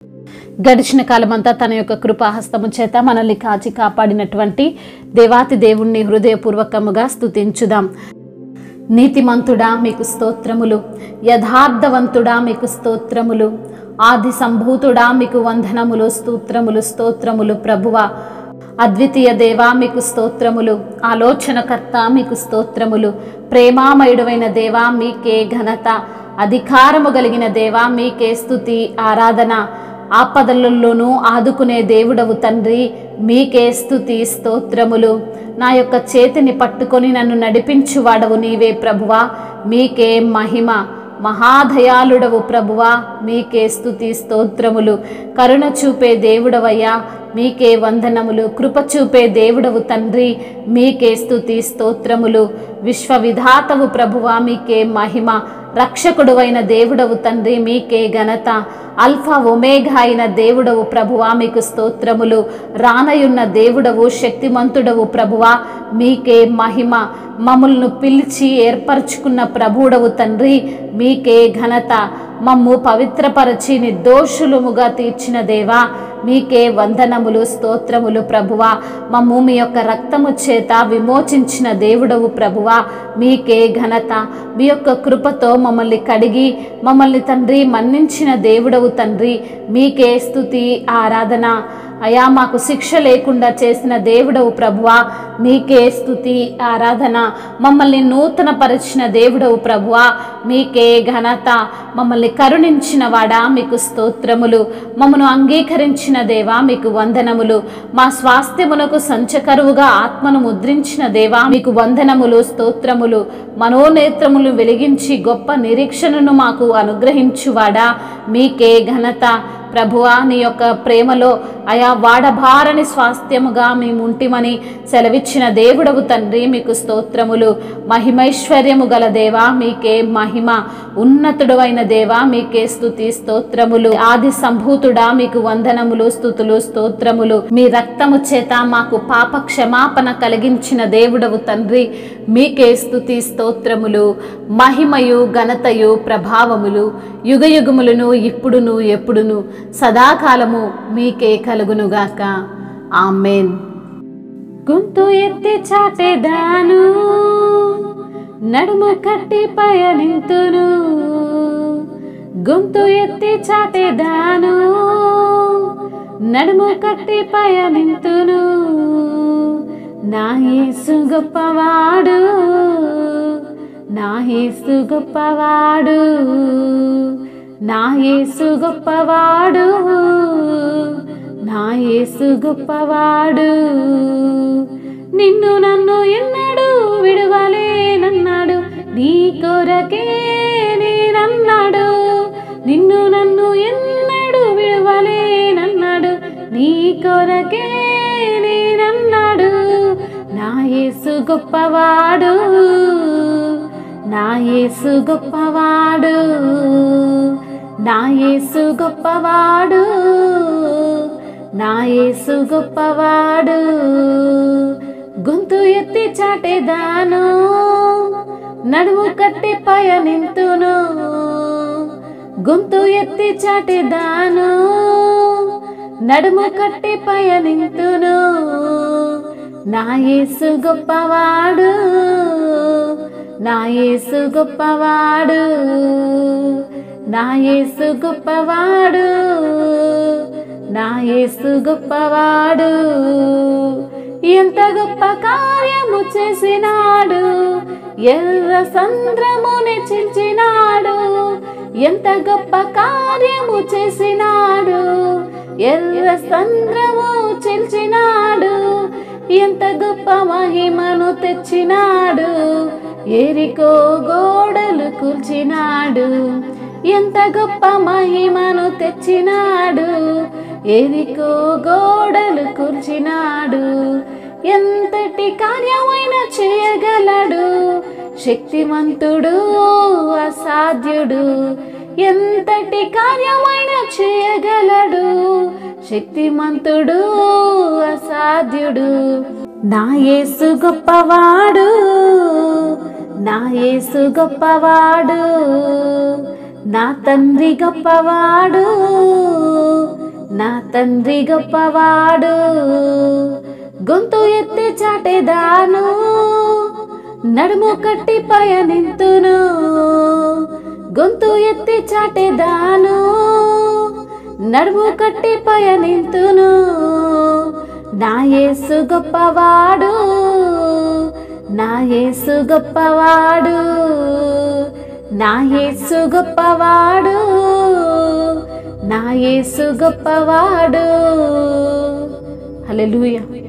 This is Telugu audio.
గడిచిన కాలమంతా తన యొక్క కృపాహస్తము చేత మనల్ని కాచి కాపాడినటువంటి దేవాతి దేవుణ్ణి హృదయపూర్వకముగా స్తుతించుదాం నీతిమంతుడా మీకు స్తోత్రములు యథార్థవంతుడా మీకు స్తోత్రములు ఆది సంభూతుడా మీకు వందనములు స్తోత్రములు స్తోత్రములు ప్రభువా అద్వితీయ దేవా మీకు స్తోత్రములు ఆలోచనకర్త మీకు స్తోత్రములు ప్రేమామయుడమైన దేవా మీకే ఘనత అధికారము కలిగిన దేవా మీకే స్తుతి ఆరాధన ఆపదలలోనూ ఆదుకునే దేవుడవు తండ్రి మీకే స్తుతి స్తోత్రములు నా యొక్క చేతిని పట్టుకొని నన్ను నడిపించువాడవు నీవే ప్రభువా మీకే మహిమ మహాదయాళుడవు ప్రభువా మీకే స్తుతి స్తోత్రములు కరుణ చూపే దేవుడవయ్యా మీకే వందనములు కృప చూపే దేవుడవు తండ్రి మీకే స్తుతి స్తోత్రములు విశ్వవిధాతవు ప్రభువా మీకే మహిమ రక్షకుడువైన దేవుడవు తండ్రి మీకే ఘనత అల్ఫా ఒమేఘా అయిన దేవుడవు ప్రభువా మీకు స్తోత్రములు రానయున్న దేవుడవు శక్తిమంతుడవు ప్రభువా మీకే మహిమ మమ్మల్ని పిలిచి ఏర్పరచుకున్న ప్రభుడవు తండ్రి మీకే ఘనత మమ్ము పవిత్రపరచి నిర్దోషులముగా తీర్చిన దేవా మీకే వందనములు స్తోత్రములు ప్రభువా మమ్ము మీ యొక్క రక్తము చేత విమోచించిన దేవుడవు ప్రభువా మీకే ఘనత మీ యొక్క కృపతో మమ్మల్ని కడిగి మమ్మల్ని తండ్రి మన్నించిన దేవుడవు తండ్రి మీకే స్తుతి ఆరాధన అయా మాకు శిక్ష లేకుండా చేసిన దేవుడవు ప్రభువా మీకే స్తుతి ఆరాధన మమ్మల్ని నూతన పరిచిన దేవుడవు ప్రభువా మీకే ఘనత మమ్మల్ని కరుణించిన వాడా మీకు స్తోత్రములు మమ్మను అంగీకరించిన దేవా మీకు వందనములు మా స్వాస్థ్యమునకు సంచకరువుగా ఆత్మను ముద్రించిన దేవా మీకు వందనములు స్తోత్రములు మనోనేత్రములు వెలిగించి గొప్ప నిరీక్షణను మాకు అనుగ్రహించువాడా మీకే ఘనత ప్రభువా నీ యొక్క ప్రేమలో అయా వాడభారని స్వాస్థ్యముగా మేముంటిమని సెలవిచ్చిన దేవుడవు తండ్రి మీకు స్తోత్రములు మహిమైశ్వర్యము గల దేవా మీకే మహిమ ఉన్నతుడవైన దేవా మీకే స్తుతి స్తోత్రములు ఆది సంభూతుడా మీకు వందనములు స్తుతులు స్తోత్రములు మీ రక్తము చేత మాకు పాప క్షమాపణ కలిగించిన దేవుడవు తండ్రి మీకే స్తుతి స్తోత్రములు మహిమయు ఘనతయు ప్రభావములు యుగయుగములను ఇప్పుడును ఎప్పుడును సదాకాలము మీకే కలుగునుగాక ఆమెన్ గొంతు ఎత్తి చాటేదాను నడుము కట్టి పయనింతును గొంతు ఎత్తి చాటేదాను నడుము కట్టి పయనింతును నా యేసు గొప్పవాడు నా యేసు గొప్పవాడు నా యేసు గొప్పవాడు నా యేసు గొప్పవాడు నిన్ను నన్ను ఎన్నడూ విడవలేనన్నాడు నీ కొరకే నేనన్నాడు నిన్ను నన్ను ఎన్నడూ విడవలేనన్నాడు నీ కొరకే నేనన్నాడు నా యేసు గొప్పవాడు నా యేసు గొప్పవాడు నా యేసు గొప్పవాడు నా యేసు గొప్పవాడు గొంతు ఎత్తి చాటేదాను నడుము కట్టి పయనింతును గొంతు ఎత్తి చాటేదాను నడుము కట్టి పయనింతును నా యేసు గొప్పవాడు నా యేసు గొప్పవాడు నా యేసు గొప్పవాడు నా యేసు గొప్పవాడు ఎంత గొప్ప కార్యము చేసినాడు ఎర్ర సంద్రముని చిల్చినాడు ఎంత గొప్ప కార్యము చేసినాడు ఎర్ర సంద్రము చిల్చినాడు ఎంత గొప్ప మహిమను తెచ్చినాడు ఎరికో గోడలు కూల్చినాడు ఎంత గొప్ప మహిమను తెచ్చినాడు ఎరికో గోడలు కూల్చినాడు ఎంతటి కార్యమైన చేయగలడు శక్తిమంతుడు అసాధ్యుడు ఎంతటి కార్యమైన చేయగలడు శక్తిమంతుడు అసాధ్యుడు నా యేసు గొప్పవాడు నా యేసు గొప్పవాడు నా తండ్రి గొప్పవాడు నా తండ్రి గొప్పవాడు గొంతు ఎత్తి చాటేదాను నడుము కట్టి పయనింతును గొంతు ఎత్తి చాటేదాను నడుము కట్టి పయనింతును నా యేసు గొప్పవాడు నా యేసు గొప్పవాడు నా యేసు గొప్పవాడు నా యేసు గొప్పవాడు హల్లెలూయా